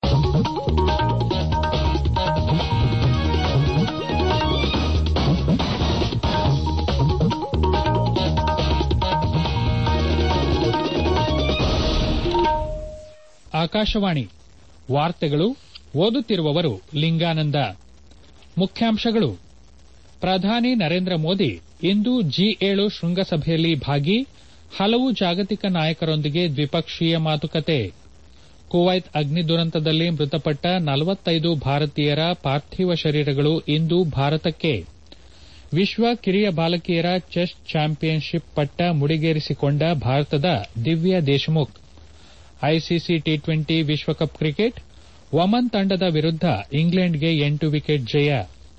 ಆಕಾಶವಾಣಿ ವಾರ್ತೆಗಳು ಓದುತ್ತಿರುವವರು ಲಿಂಗಾನಂದ ಮುಖ್ಯಾಂಶಗಳು ಪ್ರಧಾನಿ ನರೇಂದ್ರ ಮೋದಿ ಇಂದು ಜಿ ಏಳು ಶೃಂಗಸಭೆಯಲ್ಲಿ ಭಾಗಿ ಹಲವು ಜಾಗತಿಕ ನಾಯಕರೊಂದಿಗೆ ದ್ವಿಪಕ್ಷೀಯ ಮಾತುಕತೆ ಕುವೈತ್ ಅಗ್ನಿ ದುರಂತದಲ್ಲಿ ಮೃತಪಟ್ಟ ನಲವತ್ತೈದು ಭಾರತೀಯರ ಪಾರ್ಥಿವ ಶರೀರಗಳು ಇಂದು ಭಾರತಕ್ಕೆ ವಿಶ್ವ ಕಿರಿಯ ಬಾಲಕಿಯರ ಚೆಸ್ ಚಾಂಪಿಯನ್ಶಿಪ್ ಪಟ್ಟ ಮುಡಿಗೇರಿಸಿಕೊಂಡ ಭಾರತದ Divya Deshmukh ICC T twenty ವಿಶ್ವಕಪ್ ಕ್ರಿಕೆಟ್ ಒಮನ್ ತಂಡದ ವಿರುದ್ದ ಇಂಗ್ಲೆಂಡ್ಗೆ ಎಂಟು ವಿಕೆಟ್ ಜಯ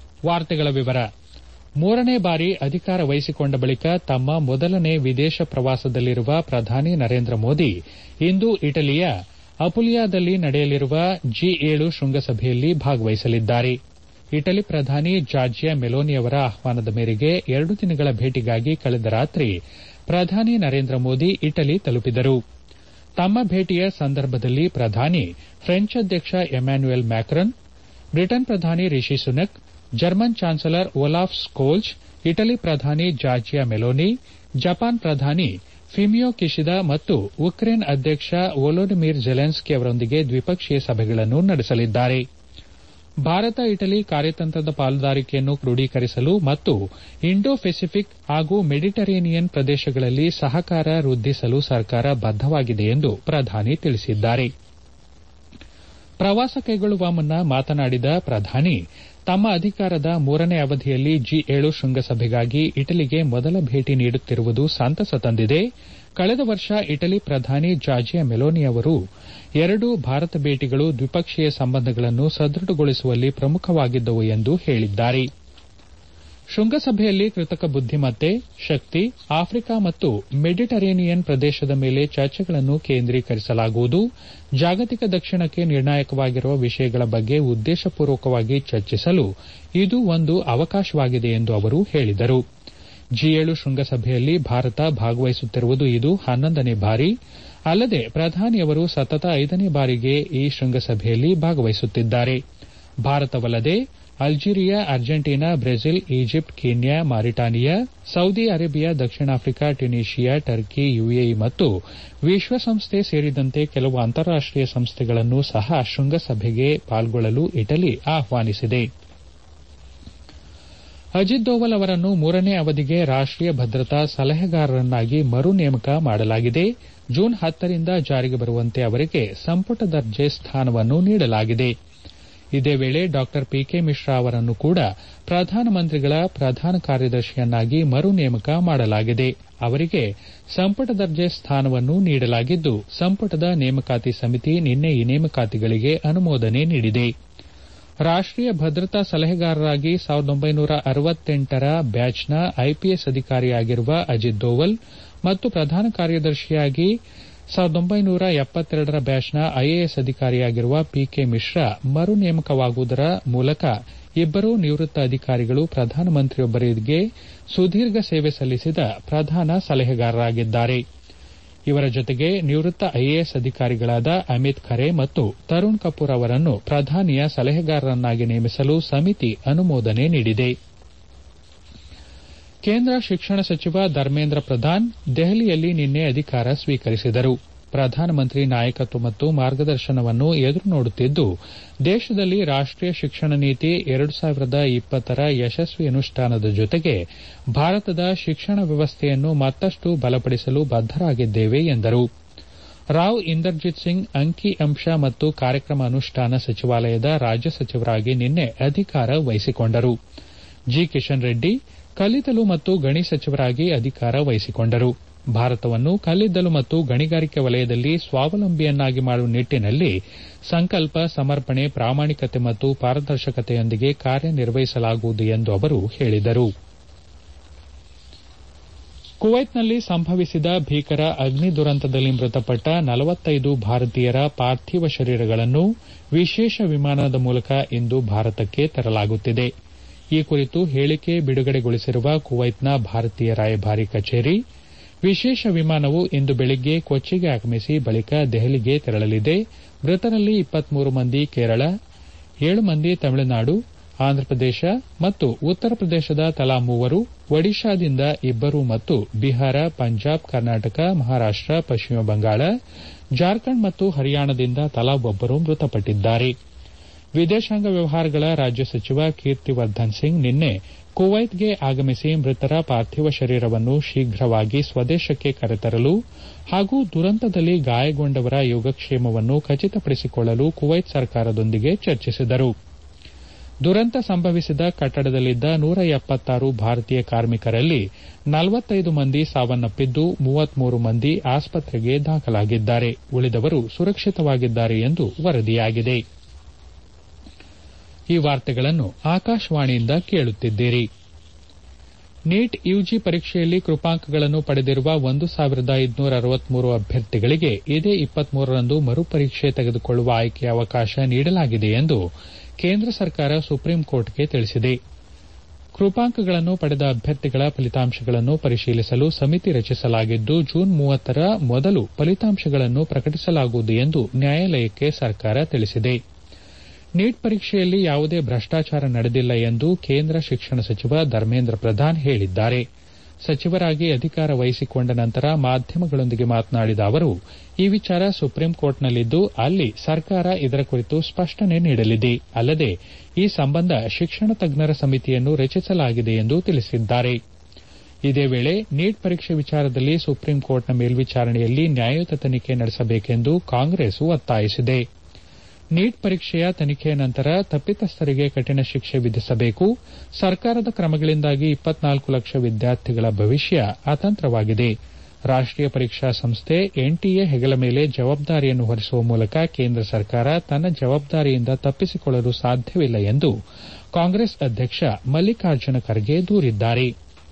ಮೂರನೇ ಬಾರಿ ಅಧಿಕಾರ ವಹಿಸಿಕೊಂಡ ಬಳಿಕ ತಮ್ಮ ಮೊದಲನೇ ವಿದೇಶ ಪ್ರವಾಸದಲ್ಲಿರುವ ಪ್ರಧಾನಿ ನರೇಂದ್ರ ಮೋದಿ ಇಂದು ಇಟಲಿಯ ಅಪುಲಿಯಾದಲ್ಲಿ ನಡೆಯಲಿರುವ ಜಿ ಏಳು ಶೃಂಗಸಭೆಯಲ್ಲಿ ಭಾಗವಹಿಸಲಿದ್ದಾರೆ ಇಟಲಿ ಪ್ರಧಾನಿ ಜಾರ್ಜಿಯಾ ಮೆಲೋನಿ ಅವರ ಆಹ್ವಾನದ ಮೇರೆಗೆ ಎರಡು ದಿನಗಳ ಭೇಟಿಗಾಗಿ ಕಳೆದ ರಾತ್ರಿ ಪ್ರಧಾನಿ ನರೇಂದ್ರ ಮೋದಿ ಇಟಲಿ ತಲುಪಿದರು ತಮ್ಮ ಭೇಟಿಯ ಸಂದರ್ಭದಲ್ಲಿ ಪ್ರಧಾನಿ ಫ್ರೆಂಚ್ ಅಧ್ಯಕ್ಷ ಎಮ್ಯಾನ್ಯುಯಲ್ ಮ್ಯಾಕ್ರನ್ ಬ್ರಿಟನ್ ಪ್ರಧಾನಿ Rishi Sunak German chancellor Olaf Scholz Italy ಪ್ರಧಾನಿ ಜಾರ್ಜಿಯಾ ಮೆಲೋನಿ ಜಪಾನ್ ಪ್ರಧಾನಿ ಫಿಮಿಯೊ ಕಿಶಿದಾ ಮತ್ತು ಉಕ್ರೇನ್ ಅಧ್ಯಕ್ಷ ವೊಲೊಡಿಮಿರ್ ಜೆಲೆನ್ಸ್ಕಿ ಅವರೊಂದಿಗೆ ದ್ವಿಪಕ್ಷೀಯ ಸಭೆಗಳನ್ನು ನಡೆಸಲಿದ್ದಾರೆ ಭಾರತ ಇಟಲಿ ಕಾರ್ಯತಂತ್ರದ ಪಾಲುದಾರಿಕೆಯನ್ನು ಕ್ರೋಢೀಕರಿಸಲು ಮತ್ತು ಇಂಡೋ ಪೆಸಿಫಿಕ್ ಹಾಗೂ ಮೆಡಿಟರೇನಿಯನ್ ಪ್ರದೇಶಗಳಲ್ಲಿ ಸಹಕಾರ ವೃದ್ಧಿಸಲು ಸರ್ಕಾರ ಬದ್ದವಾಗಿದೆ ಎಂದು ಪ್ರಧಾನಿ ತಿಳಿಸಿದ್ದಾರೆ ಪ್ರವಾಸ ಕೈಗೊಳ್ಳುವ ಮುನ್ನ ಮಾತನಾಡಿದ ಪ್ರಧಾನಿ ತಮ್ಮ ಅಧಿಕಾರದ ಮೂರನೇ ಅವಧಿಯಲ್ಲಿ ಜಿ ಏಳು ಶೃಂಗಸಭೆಗಾಗಿ ಇಟಲಿಗೆ ಮೊದಲ ಭೇಟಿ ನೀಡುತ್ತಿರುವುದು ಸಂತಸ ತಂದಿದೆ ಕಳೆದ ವರ್ಷ ಇಟಲಿ ಪ್ರಧಾನಿ ಜಾರ್ಜಿಯಾ ಮೆಲೋನಿ ಅವರ ಎರಡೂ ಭಾರತ ಭೇಟಿಗಳು ದ್ವಿಪಕ್ಷೀಯ ಸಂಬಂಧಗಳನ್ನು ಸದೃಢಗೊಳಿಸುವಲ್ಲಿ ಪ್ರಮುಖವಾಗಿದ್ದವು ಎಂದು ಹೇಳಿದ್ದಾರೆ ಶೃಂಗಸಭೆಯಲ್ಲಿ ಕೃತಕ ಬುದ್ದಿಮತ್ತೆ ಶಕ್ತಿ ಆಫ್ರಿಕಾ ಮತ್ತು ಮೆಡಿಟರೇನಿಯನ್ ಪ್ರದೇಶದ ಮೇಲೆ ಚರ್ಚೆಗಳನ್ನು ಕೇಂದ್ರೀಕರಿಸಲಾಗುವುದು ಜಾಗತಿಕ ದಕ್ಷಿಣಕ್ಕೆ ನಿರ್ಣಾಯಕವಾಗಿರುವ ವಿಷಯಗಳ ಬಗ್ಗೆ ಉದ್ದೇಶಪೂರ್ವಕವಾಗಿ ಚರ್ಚಿಸಲು ಇದು ಒಂದು ಅವಕಾಶವಾಗಿದೆ ಎಂದು ಅವರು ಹೇಳಿದರು ಜಿ ಏಳು ಶೃಂಗಸಭೆಯಲ್ಲಿ ಭಾರತ ಭಾಗವಹಿಸುತ್ತಿರುವುದು ಇದು ಹನ್ನೊಂದನೇ ಬಾರಿ ಅಲ್ಲದೆ ಪ್ರಧಾನಿಯವರು ಸತತ ಐದನೇ ಬಾರಿಗೆ ಈ ಶೃಂಗಸಭೆಯಲ್ಲಿ ಭಾಗವಹಿಸುತ್ತಿದ್ದಾರೆ ಭಾರತವಲ್ಲದೆ Algeria Argentina Brazil Egypt Kenya Mauritania Saudi Arabia ದಕ್ಷಿಣ ಆಫ್ರಿಕಾ ಟ್ಯುನೀಷಿಯಾ ಟರ್ಕಿ ಯುಎಇ ಮತ್ತು ವಿಶ್ವಸಂಸ್ಥೆ ಸೇರಿದಂತೆ ಕೆಲವು ಅಂತಾರಾಷ್ಟೀಯ ಸಂಸ್ಥೆಗಳನ್ನು ಸಹ ಶೃಂಗಸಭೆಗೆ ಪಾಲ್ಗೊಳ್ಳಲು ಇಟಲಿ ಆಹ್ವಾನಿಸಿದೆ ಅಜಿತ್ ದೋವಲ್ ಅವರನ್ನು ಮೂರನೇ ಅವಧಿಗೆ ರಾಷ್ಟೀಯ ಭದ್ರತಾ ಸಲಹೆಗಾರರನ್ನಾಗಿ ಮರು ನೇಮಕ ಮಾಡಲಾಗಿದೆ ಜೂನ್ ಹತ್ತರಿಂದ ಜಾರಿಗೆ ಬರುವಂತೆ ಅವರಿಗೆ ಸಂಪುಟ ದರ್ಜೆ ಸ್ಥಾನವನ್ನು ನೀಡಲಾಗಿದೆ ಇದೇ ವೇಳೆ ಡಾ ಪಿಕೆ ಮಿಶ್ರಾ ಅವರನ್ನು ಕೂಡ ಪ್ರಧಾನಮಂತ್ರಿಗಳ ಪ್ರಧಾನ ಕಾರ್ಯದರ್ಶಿಯನ್ನಾಗಿ ಮರು ನೇಮಕ ಮಾಡಲಾಗಿದೆ ಅವರಿಗೆ ಸಂಪುಟ ದರ್ಜೆ ಸ್ಥಾನವನ್ನು ನೀಡಲಾಗಿದ್ದು ಸಂಪುಟದ ನೇಮಕಾತಿ ಸಮಿತಿ ನಿನ್ನೆ ಈ ನೇಮಕಾತಿಗಳಿಗೆ ಅನುಮೋದನೆ ನೀಡಿದೆ ರಾಷ್ಟೀಯ ಭದ್ರತಾ ಸಲಹೆಗಾರರಾಗಿ ರ ಬ್ಯಾಚ್ನ ಐಪಿಎಸ್ ಅಧಿಕಾರಿಯಾಗಿರುವ ಅಜಿತ್ ದೋವಲ್ ಮತ್ತು ಪ್ರಧಾನ ಕಾರ್ಯದರ್ಶಿಯಾಗಿ ರ ಬ್ಯಾಚ್ನ ಐಎಎಸ್ ಅಧಿಕಾರಿಯಾಗಿರುವ ಪಿಕೆ ಮಿಶ್ರಾ ಮರು ನೇಮಕವಾಗುವುದರ ಮೂಲಕ ಇಬ್ಬರೂ ನಿವೃತ್ತ ಅಧಿಕಾರಿಗಳು ಪ್ರಧಾನಮಂತ್ರಿಯೊಬ್ಬರಿಗೆ ಸುದೀರ್ಘ ಸೇವೆ ಸಲ್ಲಿಸಿದ ಪ್ರಧಾನ ಸಲಹೆಗಾರರಾಗಿದ್ದಾರೆ ಇವರ ಜೊತೆಗೆ ನಿವೃತ್ತ ಐಎಎಸ್ ಅಧಿಕಾರಿಗಳಾದ ಅಮಿತ್ ಖರೆ ಮತ್ತು ತರುಣ್ ಕಪೂರ್ ಅವರನ್ನು ಪ್ರಧಾನಿಯ ಸಲಹೆಗಾರರನ್ನಾಗಿ ನೇಮಿಸಲು ಸಮಿತಿ ಅನುಮೋದನೆ ನೀಡಿದೆ ಕೇಂದ್ರ ಶಿಕ್ಷಣ ಸಚಿವ ಧರ್ಮೇಂದ್ರ ಪ್ರಧಾನ್ ದೆಹಲಿಯಲ್ಲಿ ನಿನ್ನೆ ಅಧಿಕಾರ ಸ್ವೀಕರಿಸಿದರು ಪ್ರಧಾನಮಂತ್ರಿ ನಾಯಕತ್ವ ಮತ್ತು ಮಾರ್ಗದರ್ಶನವನ್ನು ಎದುರು ನೋಡುತ್ತಿದ್ದು ದೇಶದಲ್ಲಿ ರಾಷ್ಟೀಯ ಶಿಕ್ಷಣ ನೀತಿ ಎರಡು ಸಾವಿರದ ಇಪ್ಪತ್ತರ ಯಶಸ್ವಿ ಅನುಷ್ಠಾನದ ಜೊತೆಗೆ ಭಾರತದ ಶಿಕ್ಷಣ ವ್ಯವಸ್ಥೆಯನ್ನು ಮತ್ತಷ್ಟು ಬಲಪಡಿಸಲು ಬದ್ದರಾಗಿದ್ದೇವೆ ಎಂದರು ರಾವ್ ಇಂದರ್ಜಿತ್ ಸಿಂಗ್ ಅಂಕಿ ಅಂಶ ಮತ್ತು ಕಾರ್ಯಕ್ರಮ ಅನುಷ್ಠಾನ ಸಚಿವಾಲಯದ ರಾಜ್ಯ ಸಚಿವರಾಗಿ ನಿನ್ನೆ ಅಧಿಕಾರ ವಹಿಸಿಕೊಂಡರು ಜಿ ಕಿಶನ್ ರೆಡ್ಡಿ ಕಲ್ಲಿದ್ದಲು ಮತ್ತು ಗಣಿ ಸಚಿವರಾಗಿ ಅಧಿಕಾರ ವಹಿಸಿಕೊಂಡರು ಭಾರತವನ್ನು ಕಲ್ಲಿದ್ದಲು ಮತ್ತು ಗಣಿಗಾರಿಕೆ ವಲಯದಲ್ಲಿ ಸ್ವಾವಲಂಬಿಯನ್ನಾಗಿ ಮಾಡುವ ನಿಟ್ಟಿನಲ್ಲಿ ಸಂಕಲ್ಪ ಸಮರ್ಪಣೆ ಪ್ರಾಮಾಣಿಕತೆ ಮತ್ತು ಪಾರದರ್ಶಕತೆಯೊಂದಿಗೆ ಕಾರ್ಯನಿರ್ವಹಿಸಲಾಗುವುದು ಎಂದು ಅವರು ಹೇಳಿದರು ಕುವೈತ್ನಲ್ಲಿ ಸಂಭವಿಸಿದ ಭೀಕರ ಅಗ್ನಿ ದುರಂತದಲ್ಲಿ ಮೃತಪಟ್ಟ ನಲವತ್ತೈದು ಭಾರತೀಯರ ಪಾರ್ಥಿವ ಶರೀರಗಳನ್ನು ವಿಶೇಷ ವಿಮಾನದ ಮೂಲಕ ಇಂದು ಭಾರತಕ್ಕೆ ತರಲಾಗುತ್ತಿದೆ ಈ ಕುರಿತು ಹೇಳಿಕೆ ಬಿಡುಗಡೆಗೊಳಿಸಿರುವ ಕುವೈತ್ನ ಭಾರತೀಯ ರಾಯಭಾರಿ ಕಚೇರಿ ವಿಶೇಷ ವಿಮಾನವು ಇಂದು ಬೆಳಿಗ್ಗೆ ಕೊಚ್ಚಿಗೆ ಆಗಮಿಸಿ ಬಳಿಕ ದೆಹಲಿಗೆ ತೆರಳಲಿದೆ ಮೃತರಲ್ಲಿ ಇಪ್ಪತ್ಮೂರು ಮಂದಿ ಕೇರಳ ಏಳು ಮಂದಿ ತಮಿಳುನಾಡು ಆಂಧ್ರಪ್ರದೇಶ ಮತ್ತು ಉತ್ತರ ಪ್ರದೇಶದ ತಲಾ ಮೂವರು ಒಡಿಶಾದಿಂದ ಇಬ್ಬರು ಮತ್ತು ಬಿಹಾರ ಪಂಜಾಬ್ ಕರ್ನಾಟಕ ಮಹಾರಾಷ್ಟ ಪಶ್ಚಿಮ ಬಂಗಾಳ ಜಾರ್ಖಂಡ್ ಮತ್ತು ಹರಿಯಾಣದಿಂದ ತಲಾ ಒಬ್ಬರು ಮೃತಪಟ್ಟಿದ್ದಾರೆ ವಿದೇಶಾಂಗ ವ್ಯವಹಾರಗಳ ರಾಜ್ಯ ಸಚಿವ ಕೀರ್ತಿವರ್ಧನ್ ಸಿಂಗ್ ನಿನ್ನೆ ಕುವೈತ್ಗೆ ಆಗಮಿಸಿ ಮೃತರ ಪಾರ್ಥಿವ ಶರೀರವನ್ನು ಶೀಘ್ರವಾಗಿ ಸ್ವದೇಶಕ್ಕೆ ಕರೆತರಲು ಹಾಗೂ ದುರಂತದಲ್ಲಿ ಗಾಯಗೊಂಡವರ ಯೋಗಕ್ಷೇಮವನ್ನು ಖಚಿತಪಡಿಸಿಕೊಳ್ಳಲು ಕುವೈತ್ ಸರ್ಕಾರದೊಂದಿಗೆ ಚರ್ಚಿಸಿದರು ದುರಂತ ಸಂಭವಿಸಿದ ಕಟ್ಟಡದಲ್ಲಿದ್ದ ನೂರ ಎಪ್ಪತ್ತಾರು ಭಾರತೀಯ ಕಾರ್ಮಿಕರಲ್ಲಿ ನಲವತ್ತೈದು ಮಂದಿ ಸಾವನ್ನಪ್ಪಿದ್ದು ಮೂವತ್ಮೂರು ಮಂದಿ ಆಸ್ಪತ್ರೆಗೆ ದಾಖಲಾಗಿದ್ದಾರೆ ಉಳಿದವರು ಸುರಕ್ಷಿತವಾಗಿದ್ದಾರೆ ಎಂದು ವರದಿಯಾಗಿದೆ ಈ ವಾರ್ತೆಗಳನ್ನು ಆಕಾಶವಾಣಿಯಿಂದ ಕೇಳುತ್ತಿದ್ದೀರಿ ನೀಟ್ ಯುಜಿ ಪರೀಕ್ಷೆಯಲ್ಲಿ ಕೃಪಾಂಕಗಳನ್ನು ಪಡೆದಿರುವ ಒಂದು ಸಾವಿರದ ಐದುನೂರ ಅರವತ್ಮೂರು ಅಭ್ಯರ್ಥಿಗಳಿಗೆ ಇದೇ ಇಪ್ಪತ್ಮೂರರಂದು ಮರುಪರೀಕ್ಷೆ ತೆಗೆದುಕೊಳ್ಳುವ ಆಯ್ಕೆಯ ಅವಕಾಶ ನೀಡಲಾಗಿದೆ ಎಂದು ಕೇಂದ್ರ ಸರ್ಕಾರ ಸುಪ್ರೀಂ ಕೋರ್ಟ್ಗೆ ತಿಳಿಸಿದೆ ಕೃಪಾಂಕಗಳನ್ನು ಪಡೆದ ಅಭ್ಯರ್ಥಿಗಳ ಫಲಿತಾಂಶಗಳನ್ನು ಪರಿಶೀಲಿಸಲು ಸಮಿತಿ ರಚಿಸಲಾಗಿದ್ದು ಜೂನ್ ಮೂವತ್ತರ ಮೊದಲು ಫಲಿತಾಂಶಗಳನ್ನು ಪ್ರಕಟಿಸಲಾಗುವುದು ಎಂದು ನ್ಯಾಯಾಲಯಕ್ಕೆ ಸರ್ಕಾರ ತಿಳಿಸಿದೆ ನೀಟ್ ಪರೀಕ್ಷೆಯಲ್ಲಿ ಯಾವುದೇ ಭ್ರಷ್ಟಾಚಾರ ನಡೆದಿಲ್ಲ ಎಂದು ಕೇಂದ್ರ ಶಿಕ್ಷಣ ಸಚಿವ ಧರ್ಮೇಂದ್ರ ಪ್ರಧಾನ್ ಹೇಳಿದ್ದಾರೆ ಸಚಿವರಾಗಿ ಅಧಿಕಾರ ವಹಿಸಿಕೊಂಡ ನಂತರ ಮಾಧ್ಯಮಗಳೊಂದಿಗೆ ಮಾತನಾಡಿದ ಅವರು ಈ ವಿಚಾರ ಸುಪ್ರೀಂ ಕೋರ್ಟ್ನಲ್ಲಿದ್ದು ಅಲ್ಲಿ ಸರ್ಕಾರ ಇದರ ಕುರಿತು ಸ್ಪಷ್ಟನೆ ನೀಡಲಿದೆ ಅಲ್ಲದೆ ಈ ಸಂಬಂಧ ಶಿಕ್ಷಣ ತಜ್ಞರ ಸಮಿತಿಯನ್ನು ರಚಿಸಲಾಗಿದೆ ಎಂದು ತಿಳಿಸಿದ್ದಾರೆ ಇದೇ ವೇಳೆ ನೀಟ್ ಪರೀಕ್ಷೆ ವಿಚಾರದಲ್ಲಿ ಸುಪ್ರೀಂ ಕೋರ್ಟ್ನ ಮೇಲ್ವಿಚಾರಣೆಯಲ್ಲಿ ನ್ಯಾಯಯುತ ತನಿಖೆ ನಡೆಸಬೇಕೆಂದು ಕಾಂಗ್ರೆಸ್ ಒತ್ತಾಯಿಸಿದೆ ನೀಟ್ ಪರೀಕ್ಷೆಯ ತನಿಖೆಯ ನಂತರ ತಪ್ಪಿತಸ್ಥರಿಗೆ ಕಠಿಣ ಶಿಕ್ಷೆ ವಿಧಿಸಬೇಕು ಸರ್ಕಾರದ ಕ್ರಮಗಳಿಂದಾಗಿ ಇಪ್ಪತ್ನಾಲ್ಕು ಲಕ್ಷ ವಿದ್ಯಾರ್ಥಿಗಳ ಭವಿಷ್ಯ ಅತಂತ್ರವಾಗಿದೆ ರಾಷ್ಟೀಯ ಪರೀಕ್ಷಾ ಸಂಸ್ಥೆ ಎನ್ಟಿಎ ಹೆಗಲ ಮೇಲೆ ಜವಾಬ್ದಾರಿಯನ್ನು ಹೊರಿಸುವ ಮೂಲಕ ಕೇಂದ್ರ ಸರ್ಕಾರ ತನ್ನ ಜವಾಬ್ದಾರಿಯಿಂದ ತಪ್ಪಿಸಿಕೊಳ್ಳಲು ಸಾಧ್ಯವಿಲ್ಲ ಎಂದು ಕಾಂಗ್ರೆಸ್ ಅಧ್ಯಕ್ಷ ಮಲ್ಲಿಕಾರ್ಜುನ ಖರ್ಗೆ ದೂರಿದ್ದಾರೆ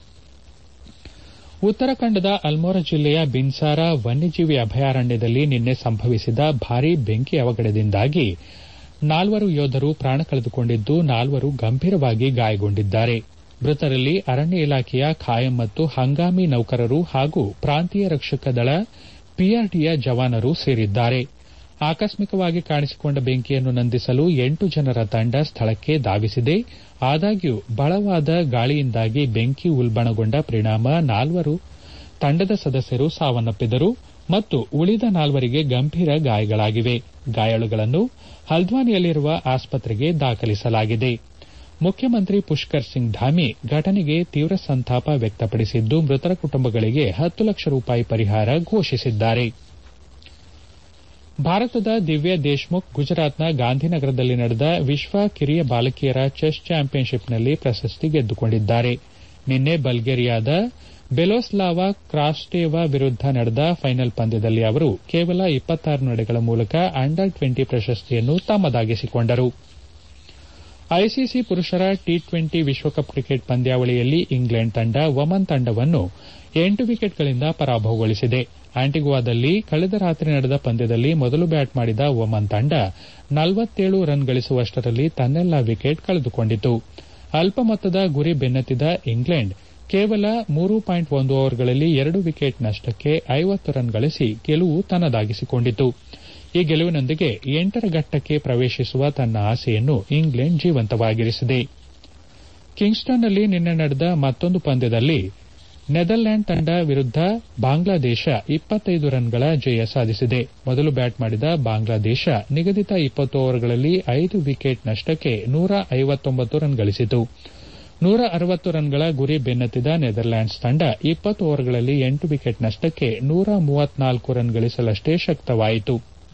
ಉತ್ತರಾಖಂಡದ ಅಲ್ಮೋರಾ ಜಿಲ್ಲೆಯ ಬಿನ್ಸಾರ ವನ್ಯಜೀವಿ ಅಭಯಾರಣ್ಯದಲ್ಲಿ ನಿನ್ನೆ ಸಂಭವಿಸಿದ ಭಾರೀ ಬೆಂಕಿ ಅವಘಡದಿಂದಾಗಿ ನಾಲ್ವರು ಯೋಧರು ಪ್ರಾಣ ಕಳೆದುಕೊಂಡಿದ್ದು ನಾಲ್ವರು ಗಂಭೀರವಾಗಿ ಗಾಯಗೊಂಡಿದ್ದಾರೆ ಮೃತರಲ್ಲಿ ಅರಣ್ಯ ಇಲಾಖೆಯ ಖಾಯಂ ಮತ್ತು ಹಂಗಾಮಿ ನೌಕರರು ಹಾಗೂ ಪ್ರಾಂತೀಯ ರಕ್ಷಕ ದಳ ಪಿಆರ್ಡಿಯ ಜವಾನರು ಸೇರಿದ್ದಾರೆ ಆಕಸ್ಮಿಕವಾಗಿ ಕಾಣಿಸಿಕೊಂಡ ಬೆಂಕಿಯನ್ನು ನಂದಿಸಲು ಎಂಟು ಜನರ ತಂಡ ಸ್ಥಳಕ್ಕೆ ಧಾವಿಸಿದೆ ಆದಾಗ್ಯೂ ಬಲವಾದ ಗಾಳಿಯಿಂದಾಗಿ ಬೆಂಕಿ ಉಲ್ಬಣಗೊಂಡ ಪರಿಣಾಮ ನಾಲ್ವರು ತಂಡದ ಸದಸ್ಯರು ಸಾವನ್ನಪ್ಪಿದರು ಮತ್ತು ಉಳಿದ ನಾಲ್ವರಿಗೆ ಗಂಭೀರ ಗಾಯಗಳಾಗಿವೆ ಗಾಯಾಳುಗಳನ್ನು ಹಲ್ದ್ವಾನಿಯಲ್ಲಿರುವ ಆಸ್ಪತ್ರೆಗೆ ದಾಖಲಿಸಲಾಗಿದೆ ಮುಖ್ಯಮಂತ್ರಿ ಪುಷ್ಕರ್ ಸಿಂಗ್ ಧಾಮಿ ಘಟನೆಗೆ ತೀವ್ರ ಸಂತಾಪ ವ್ಯಕ್ತಪಡಿಸಿದ್ದು ಮೃತರ ಕುಟುಂಬಗಳಿಗೆ ಹತ್ತು ಲಕ್ಷ ರೂಪಾಯಿ ಪರಿಹಾರ ಘೋಷಿಸಿದ್ದಾರೆ ಭಾರತದ ದಿವ್ಯಾ ದೇಶ್ಮುಖ್ ಗುಜರಾತ್ನ ಗಾಂಧಿನಗರದಲ್ಲಿ ನಡೆದ ವಿಶ್ವ ಕಿರಿಯ ಬಾಲಕಿಯರ ಚೆಸ್ ಚಾಂಪಿಯನ್ಶಿಪ್ನಲ್ಲಿ ಪ್ರಶಸ್ತಿ ಗೆದ್ದುಕೊಂಡಿದ್ದಾರೆ ನಿನ್ನೆ ಬಲ್ಗೇರಿಯಾದ ಬೆಲೋಸ್ಲಾವಾ ಕ್ರಾಸ್ಟೇವಾ ವಿರುದ್ದ ನಡೆದ ಫೈನಲ್ ಪಂದ್ಯದಲ್ಲಿ ಅವರು ಕೇವಲ ಇಪ್ಪತ್ತಾರು ನಡೆಗಳ ಮೂಲಕ ಅಂಡರ್ ಟ್ವೆಂಟಿ ಪ್ರಶಸ್ತಿಯನ್ನು ತಮ್ಮದಾಗಿಸಿಕೊಂಡರು ಐಸಿಸಿ ಪುರುಷರ ಟಿ ಟ್ವೆಂಟಿ ವಿಶ್ವಕಪ್ ಕ್ರಿಕೆಟ್ ಪಂದ್ಯಾವಳಿಯಲ್ಲಿ ಇಂಗ್ಲೆಂಡ್ ತಂಡ ಒಮನ್ ತಂಡವನ್ನು ಎಂಟು ವಿಕೆಟ್ಗಳಿಂದ ಪರಾಭವಗೊಳಿಸಿದೆ ಆಂಟಿಗುವಾದಲ್ಲಿ ಕಳೆದ ರಾತ್ರಿ ನಡೆದ ಪಂದ್ಯದಲ್ಲಿ ಮೊದಲು ಬ್ಯಾಟ್ ಮಾಡಿದ ಒಮನ್ ತಂಡ ನಲವತ್ತೇಳು ರನ್ ಗಳಿಸುವಷ್ಟರಲ್ಲಿ ತನ್ನೆಲ್ಲಾ ವಿಕೆಟ್ ಕಳೆದುಕೊಂಡಿತು ಅಲ್ಪ ಮೊತ್ತದ ಗುರಿ ಬೆನ್ನತ್ತಿದ ಇಂಗ್ಲೆಂಡ್ ಕೇವಲ ಮೂರು ಪಾಯಿಂಟ್ ಒಂದು ಓವರ್ಗಳಲ್ಲಿ ಎರಡು ವಿಕೆಟ್ ನಷ್ಟಕ್ಕೆ ಐವತ್ತು ರನ್ ಗಳಿಸಿ ಗೆಲುವು ತನ್ನದಾಗಿಸಿಕೊಂಡಿತು ಈ ಗೆಲುವಿನೊಂದಿಗೆ ಎಂಟರ ಘಟ್ಟಕ್ಕೆ ಪ್ರವೇಶಿಸುವ ತನ್ನ ಆಸೆಯನ್ನು ಇಂಗ್ಲೆಂಡ್ ಜೀವಂತವಾಗಿರಿಸಿದೆ ಕಿಂಗ್ಸ್ಟನ್ನಲ್ಲಿ ನಿನ್ನೆ ನಡೆದ ಮತ್ತೊಂದು ಪಂದ್ಯದಲ್ಲಿ ನೆದರ್ಲ್ಯಾಂಡ್ ತಂಡ ವಿರುದ್ದ ಬಾಂಗ್ಲಾದೇಶ ಇಪ್ಪತ್ತೈದು ರನ್ಗಳ ಜಯ ಸಾಧಿಸಿದೆ ಮೊದಲು ಬ್ಯಾಟ್ ಮಾಡಿದ ಬಾಂಗ್ಲಾದೇಶ ನಿಗದಿತ ಇಪ್ಪತ್ತು ಓವರ್ಗಳಲ್ಲಿ ಐದು ವಿಕೆಟ್ ನಷ್ಟಕ್ಕೆ ನೂರ ಐವತ್ತೊಂಬತ್ತು ರನ್ ಗಳಿಸಿತು ನೂರ ಅರವತ್ತು ರನ್ಗಳ ಗುರಿ ಬೆನ್ನತ್ತಿದ ನೆದರ್ಲ್ಯಾಂಡ್ಸ್ ತಂಡ ಇಪ್ಪತ್ತು ಓವರ್ಗಳಲ್ಲಿ ಎಂಟು ವಿಕೆಟ್ ನಷ್ಟಕ್ಕೆ ನೂರ ಮೂವತ್ನಾಲ್ಕು ರನ್ ಗಳಿಸಲಷ್ಟೇ ಶಕ್ತವಾಯಿತು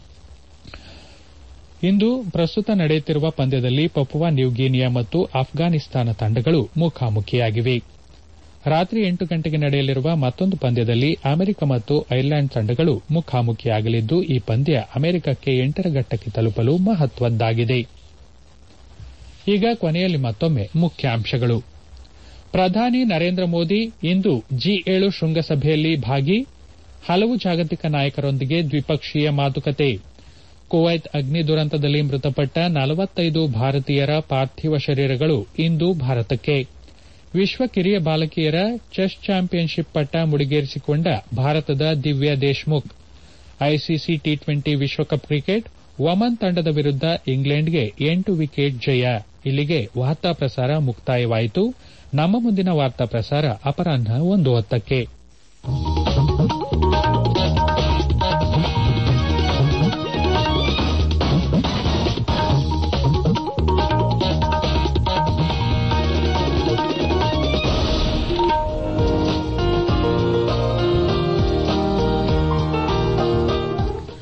ಇಂದು ಪ್ರಸ್ತುತ ನಡೆಯುತ್ತಿರುವ ಪಂದ್ಯದಲ್ಲಿ ಪಪುವಾ ನ್ಯೂಗಿನಿಯಾ ಮತ್ತು ಅಫ್ಘಾನಿಸ್ತಾನ ತಂಡಗಳು ಮುಖಾಮುಖಿಯಾಗಿವೆ ರಾತ್ರಿ ಎಂಟು ಗಂಟೆಗೆ ನಡೆಯಲಿರುವ ಮತ್ತೊಂದು ಪಂದ್ಯದಲ್ಲಿ ಅಮೆರಿಕ ಮತ್ತು ಐರ್ಲೆಂಡ್ ತಂಡಗಳು ಮುಖಾಮುಖಿಯಾಗಲಿದ್ದು ಈ ಪಂದ್ಯ ಅಮೆರಿಕಕ್ಕೆ ಎಂಟರ ಘಟ್ಟಕ್ಕೆ ತಲುಪಲು ಮಹತ್ವದ್ದಾಗಿದೆ ಈಗ ಕೊನೆಯಲ್ಲಿ ಮತ್ತೊಮ್ಮೆ ಮುಖ್ಯಾಂಶಗಳು ಪ್ರಧಾನಿ ನರೇಂದ್ರ ಮೋದಿ ಇಂದು ಜಿ ಏಳು ಶೃಂಗಸಭೆಯಲ್ಲಿ ಭಾಗಿ ಹಲವು ಜಾಗತಿಕ ನಾಯಕರೊಂದಿಗೆ ದ್ವಿಪಕ್ಷೀಯ ಮಾತುಕತೆ ಕುವೈತ್ ಅಗ್ನಿ ದುರಂತದಲ್ಲಿ ಮೃತಪಟ್ಟ ನಲವತ್ತೈದು ಭಾರತೀಯರ ಪಾರ್ಥಿವ ಶರೀರಗಳು ಇಂದು ಭಾರತಕ್ಕೆ ವಿಶ್ವ ಕಿರಿಯ ಬಾಲಕಿಯರ ಚೆಸ್ ಚಾಂಪಿಯನ್ಶಿಪ್ ಪಟ್ಟ ಮುಡಿಗೇರಿಸಿಕೊಂಡ ಭಾರತದ Divya Deshmukh ICC T twenty ವಿಶ್ವಕಪ್ ಕ್ರಿಕೆಟ್ ಒಮನ್ ತಂಡದ ವಿರುದ್ಧ ಇಂಗ್ಲೆಂಡ್ಗೆ ಎಂಟು ವಿಕೆಟ್ ಜಯ ಇಲ್ಲಿಗೆ ವಾರ್ತಾ ಪ್ರಸಾರ ಮುಕ್ತಾಯವಾಯಿತು ನಮ್ಮ ಮುಂದಿನ ವಾರ್ತಾ ಪ್ರಸಾರ ಅಪರಾಹ್ನ ಒಂದು ಹೊತ್ತಕ್ಕೆ